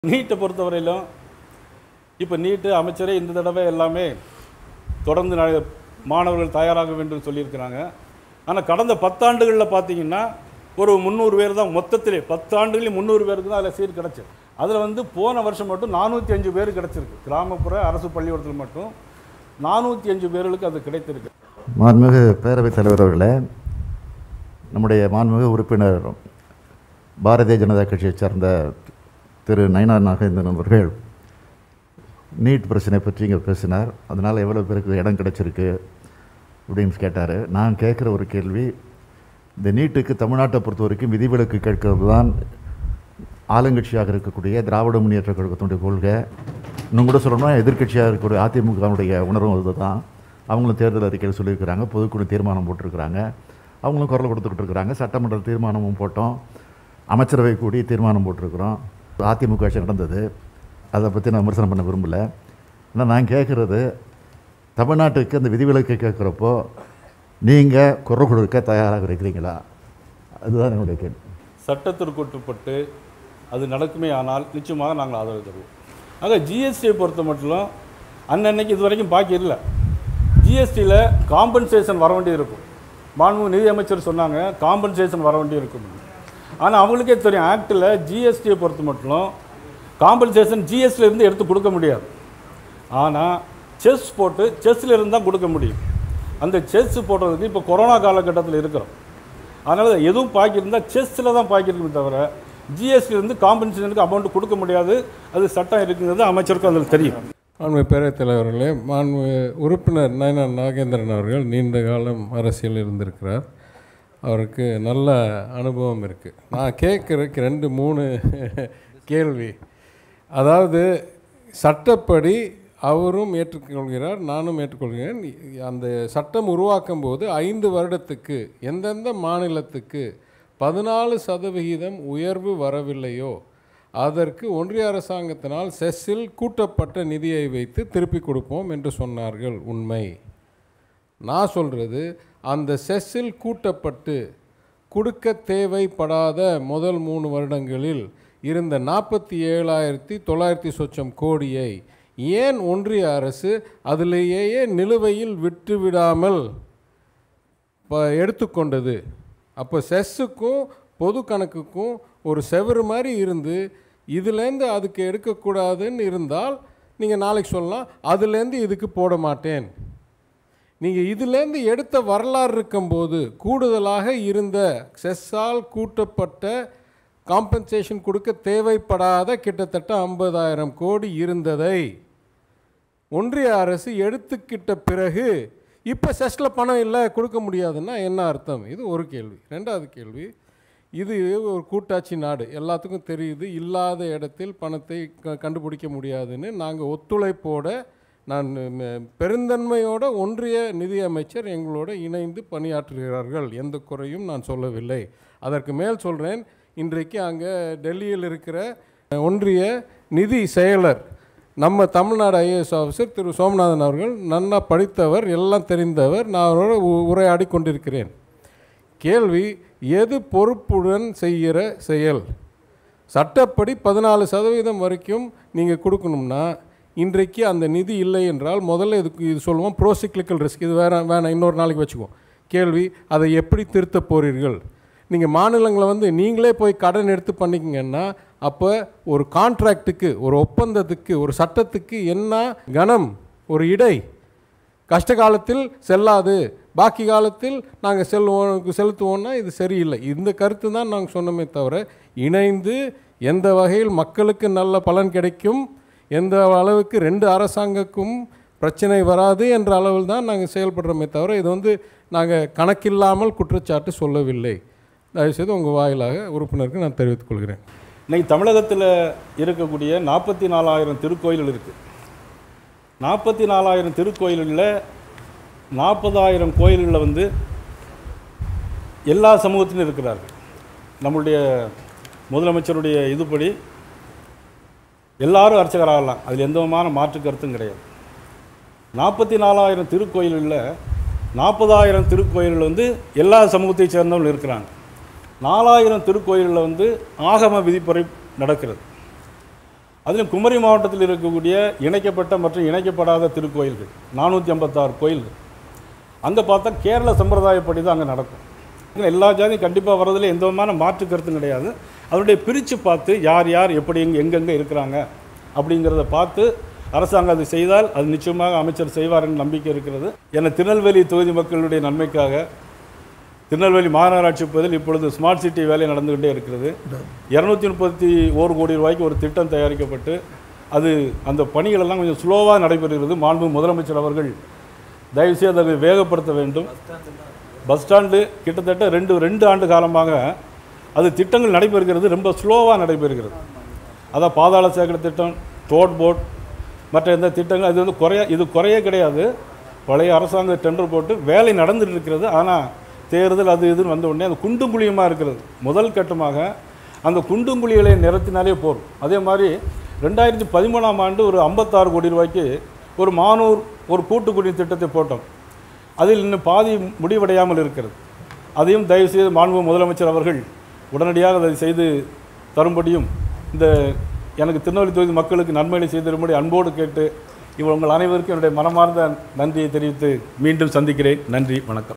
நீட்டை பொறுத்தவரையிலும் இப்போ நீட்டு அமைச்சரே இந்த தடவை எல்லாமே தொடர்ந்து ந- மாணவர்கள் தயாராக வேண்டும் சொல்லியிருக்கிறாங்க ஆனால் கடந்த பத்தாண்டுகளில் பார்த்தீங்கன்னா ஒரு முந்நூறு பேர் தான் மொத்தத்திலே பத்து ஆண்டுகளில் முந்நூறு பேருக்கு தான் அதில் சீட் கிடச்சி அதில் வந்து போன வருஷம் மட்டும் நானூற்றி அஞ்சு பேர் கிடச்சிருக்கு கிராமப்புற அரசு பள்ளிக்கூடத்தில் மட்டும் நானூற்றி அஞ்சு பேர்களுக்கு அது கிடைத்திருக்கு மாண்புமிகு பேரவைத் தலைவர் அவர்களே நம்முடைய மாண்புமிகு உறுப்பினர் பாரதிய ஜனதா கட்சியைச் சார்ந்த திரு நயனா நாகேந்திரன் அவர்கள் நீட் பிரச்சனை பற்றி இங்கே பேசினார் அதனால் எவ்வளோ பேருக்கு இடம் கிடைச்சிருக்கு அப்படின்னு கேட்டார் நான் கேட்குற ஒரு கேள்வி இந்த நீட்டுக்கு தமிழ்நாட்டை பொறுத்த வரைக்கும் விதிவிலக்கு கேட்கறது தான் ஆளுங்கட்சியாக இருக்கக்கூடிய திராவிட முன்னேற்ற கழகத்தினுடைய கொள்கை இன்னும் கூட சொல்லணும்னா எதிர்க்கட்சியாக இருக்கக்கூடிய அதிமுகவுடைய உணர்வும் இதுதான் அவங்களும் தேர்தல் அறிக்கையில் சொல்லியிருக்கிறாங்க பொதுக்குழு தீர்மானம் போட்டிருக்கிறாங்க அவங்களும் குரல் கொடுத்துக்கிட்டு இருக்கிறாங்க சட்டமன்ற தீர்மானமும் போட்டோம் அமைச்சரவை கூடி தீர்மானம் போட்டிருக்கிறோம் அதிமுக ஆட்சி நடந்தது அதை பற்றி நான் விமர்சனம் பண்ண விரும்பலை ஆனால் நான் கேட்குறது தமிழ்நாட்டுக்கு அந்த விதிவிலக்கு கேட்குறப்போ நீங்கள் குரல் கொடுக்க தயாராக இருக்கிறீங்களா அதுதான் என்னுடைய கேள்வி சட்டத்திற்கு உட்பட்டு அது நடக்குமே ஆனால் நிச்சயமாக நாங்கள் ஆதரவு தருவோம் ஆக ஜிஎஸ்டியை பொறுத்த மட்டும் அன்னன்னைக்கு இது வரைக்கும் பாக்கி இல்லை ஜிஎஸ்டியில் காம்பன்சேஷன் வர வேண்டியது இருக்கும் மாண்பு நிதி அமைச்சர் சொன்னாங்க காம்பன்சேஷன் வர வேண்டியது இருக்கும் ஆனால் அவங்களுக்கே தெரியும் ஆக்டில் ஜிஎஸ்டியை பொறுத்த மட்டும் காம்பன்சேஷன் ஜிஎஸ்டியில் இருந்து எடுத்து கொடுக்க முடியாது ஆனால் செஸ் போட்டு செஸ்ஸில் இருந்து தான் கொடுக்க முடியும் அந்த செஸ் போடுறதுக்கு இப்போ கொரோனா காலகட்டத்தில் இருக்கிறோம் அதனால் எதுவும் பாக்கி இருந்தால் செஸ்ஸில் தான் பாக்கி இருக்குமே தவிர GST ல இருந்து காம்பன்சேஷனுக்கு அமௌண்ட் கொடுக்க முடியாது அது சட்டம் இருக்குங்கிறது அமைச்சருக்கும் அதில் தெரியும் மாண்பு பேரவைத் தலைவர்களே மாண்பு உறுப்பினர் நயனா நாகேந்திரன் அவர்கள் நீண்ட காலம் அரசியல் இருந்திருக்கிறார் அவருக்கு நல்ல அனுபவம் இருக்குது நான் கேட்குறதுக்கு ரெண்டு மூணு கேள்வி அதாவது சட்டப்படி அவரும் ஏற்றுக்கொள்கிறார் நானும் ஏற்றுக்கொள்கிறேன் அந்த சட்டம் உருவாக்கும் போது ஐந்து வருடத்துக்கு எந்தெந்த மாநிலத்துக்கு பதினாலு சதவிகிதம் உயர்வு வரவில்லையோ அதற்கு ஒன்றிய அரசாங்கத்தினால் செஸ்ஸில் கூட்டப்பட்ட நிதியை வைத்து திருப்பி கொடுப்போம் என்று சொன்னார்கள் உண்மை நான் சொல்கிறது அந்த செஸ்ஸில் கூட்டப்பட்டு கொடுக்க தேவைப்படாத முதல் மூணு வருடங்களில் இருந்த நாற்பத்தி ஏழாயிரத்தி தொள்ளாயிரத்தி சொச்சம் கோடியை ஏன் ஒன்றிய அரசு அதிலேயே நிலுவையில் விட்டு விடாமல் ப எடுத்துக்கொண்டது அப்போ செஸ்ஸுக்கும் பொது கணக்குக்கும் ஒரு செவரு மாதிரி இருந்து இதுலேருந்து அதுக்கு எடுக்கக்கூடாதுன்னு இருந்தால் நீங்கள் நாளைக்கு சொல்லலாம் அதுலேருந்து இதுக்கு போட மாட்டேன் நீங்கள் இதுலேருந்து எடுத்த வரலாறு இருக்கும்போது கூடுதலாக இருந்த செஸ்ஸால் கூட்டப்பட்ட காம்பன்சேஷன் கொடுக்க தேவைப்படாத கிட்டத்தட்ட ஐம்பதாயிரம் கோடி இருந்ததை ஒன்றிய அரசு எடுத்துக்கிட்ட பிறகு இப்போ செஸ்டில் பணம் இல்லை கொடுக்க முடியாதுன்னா என்ன அர்த்தம் இது ஒரு கேள்வி ரெண்டாவது கேள்வி இது ஒரு கூட்டாட்சி நாடு எல்லாத்துக்கும் தெரியுது இல்லாத இடத்தில் பணத்தை க கண்டுபிடிக்க முடியாதுன்னு நாங்கள் ஒத்துழைப்போட நான் ம- பெருந்தன்மையோட ஒன்றிய நிதியமைச்சர் எங்களோட இணைந்து பணியாற்றுகிறார்கள் எந்த குறையும் நான் சொல்லவில்லை அதற்கு மேல் சொல்கிறேன் இன்றைக்கு அங்கே டெல்லியில் இருக்கிற ஒன்றிய நிதி செயலர் நம்ம தமிழ்நாடு ஐஏஎஸ் ஆஃபீஸர் திரு சோமநாதன் அவர்கள் நன்னா படித்தவர் எல்லாம் தெரிந்தவர் நான் அவரோட உ- உரையாடி கொண்டிருக்கிறேன் கேள்வி எது பொறுப்புடன் செய்கிற செயல் சட்டப்படி பதினாலு சதவீதம் வரைக்கும் நீங்கள் கொடுக்கணும்னா இன்றைக்கு அந்த நிதி இல்லை என்றால் முதல்ல இதுக்கு இது சொல்லுவோம் ப்ரோசிக்லிக்கல் ரிஸ்க் இது வேற வேணாம் இன்னொரு நாளைக்கு வச்சுக்குவோம் கேள்வி அதை எப்படி திருத்த போறீர்கள் நீங்கள் மாநிலங்களை வந்து நீங்களே போய் கடன் எடுத்து பண்ணிக்கிங்கன்னா அப்போ ஒரு கான்ட்ராக்ட்டுக்கு ஒரு ஒப்பந்தத்துக்கு ஒரு சட்டத்துக்கு என்ன கணம் ஒரு இடை கஷ்ட காலத்தில் செல்லாது பாக்கி காலத்தில் நாங்கள் செல்வோம் செலுத்துவோம்னா இது சரியில்லை இந்த கருத்து தான் நாங்கள் சொன்னோமே தவிர இணைந்து எந்த வகையில் மக்களுக்கு நல்ல பலன் கிடைக்கும் எந்த அளவுக்கு ரெண்டு அரசாங்கக்கும் பிரச்சனை வராது என்ற அளவில் தான் நாங்கள் செயல்படுறோமே தவிர இது வந்து நாங்கள் கணக்கில்லாமல் குற்றச்சாட்டு சொல்லவில்லை தயவுசெய்து உங்கள் வாயிலாக உறுப்பினருக்கு நான் தெரிவித்துக் கொள்கிறேன் இன்னைக்கு தமிழகத்தில் இருக்கக்கூடிய நாற்பத்தி நாலாயிரம் திருக்கோயில்கள் இருக்குது நாற்பத்தி நாலாயிரம் திருக்கோயில்களில் நாற்பதாயிரம் கோயில்களில் வந்து எல்லா சமூகத்திலும் இருக்கிறார்கள் நம்மளுடைய முதலமைச்சருடைய இதுபடி எல்லாரும் அர்ச்சகராகலாம் அதில் எந்த விதமான மாற்று கருத்தும் கிடையாது நாற்பத்தி நாலாயிரம் திருக்கோயில்களில் நாற்பதாயிரம் திருக்கோயில்கள் வந்து எல்லா சமூகத்தை சேர்ந்தவர்கள் இருக்கிறாங்க நாலாயிரம் திருக்கோயில்களில் வந்து ஆகம விதிப்பறை நடக்கிறது அதிலும் குமரி மாவட்டத்தில் இருக்கக்கூடிய இணைக்கப்பட்ட மற்றும் இணைக்கப்படாத திருக்கோயில்கள் நானூற்றி ஐம்பத்தாறு கோயில்கள் அங்கே பார்த்தா கேரள சம்பிரதாயப்படி தான் அங்கே நடக்கும் எல்லா ஜாதியும் கண்டிப்பாக வர்றதுல எந்த விதமான மாற்று கருத்தும் கிடையாது அதனுடைய பிரித்து பார்த்து யார் யார் எப்படி எங்கே எங்கெங்கே இருக்கிறாங்க அப்படிங்கிறத பார்த்து அரசாங்கம் அது செய்தால் அது நிச்சயமாக அமைச்சர் செய்வார் என்ற நம்பிக்கை இருக்கிறது என திருநெல்வேலி தொகுதி மக்களுடைய நன்மைக்காக திருநெல்வேலி மாநகராட்சி பகுதியில் இப்பொழுது ஸ்மார்ட் சிட்டி வேலை நடந்து கொண்டே இருக்கிறது இரநூத்தி முப்பத்தி ஓரு கோடி ரூபாய்க்கு ஒரு திட்டம் தயாரிக்கப்பட்டு அது அந்த பணிகள் எல்லாம் கொஞ்சம் ஸ்லோவாக நடைபெறுகிறது மாண்பு முதலமைச்சர் அவர்கள் தயவுசெய்து அதை வேகப்படுத்த வேண்டும் பஸ் ஸ்டாண்டு கிட்டத்தட்ட ரெண்டு ரெண்டு ஆண்டு காலமாக அது திட்டங்கள் நடைபெறுகிறது ரொம்ப ஸ்லோவாக நடைபெறுகிறது அதான் பாதாள சேகர திட்டம் தோட் போட் மற்ற எந்த திட்டங்கள் அது வந்து குறைய இது குறைய கிடையாது பழைய அரசாங்க டெண்டர் போட்டு வேலை நடந்துட்டு இருக்கிறது ஆனால் தேர்தல் அது இதுன்னு வந்த உடனே அது குண்டும் குழியுமாக இருக்கிறது முதல் கட்டமாக அந்த குண்டும் குழிகளை நிறத்தினாலே போதும் அதே மாதிரி ரெண்டாயிரத்தி பதிமூணாம் ஆண்டு ஒரு ஐம்பத்தாறு கோடி ரூபாய்க்கு ஒரு மானூர் ஒரு கூட்டுக்குடி திட்டத்தை போட்டோம் அதில் இன்னும் பாதி முடிவடையாமல் இருக்கிறது அதையும் தயவுசெய்து மாண்பு முதலமைச்சர் அவர்கள் உடனடியாக அதை செய்து தரும்படியும் இந்த எனக்கு திருநெல்வேலி தொகுதி மக்களுக்கு நன்மைகளை செய்து தரும்படி அன்போடு கேட்டு இவங்க உங்கள் அனைவருக்கும் என்னுடைய மனமார்ந்த நன்றியை தெரிவித்து மீண்டும் சந்திக்கிறேன் நன்றி வணக்கம்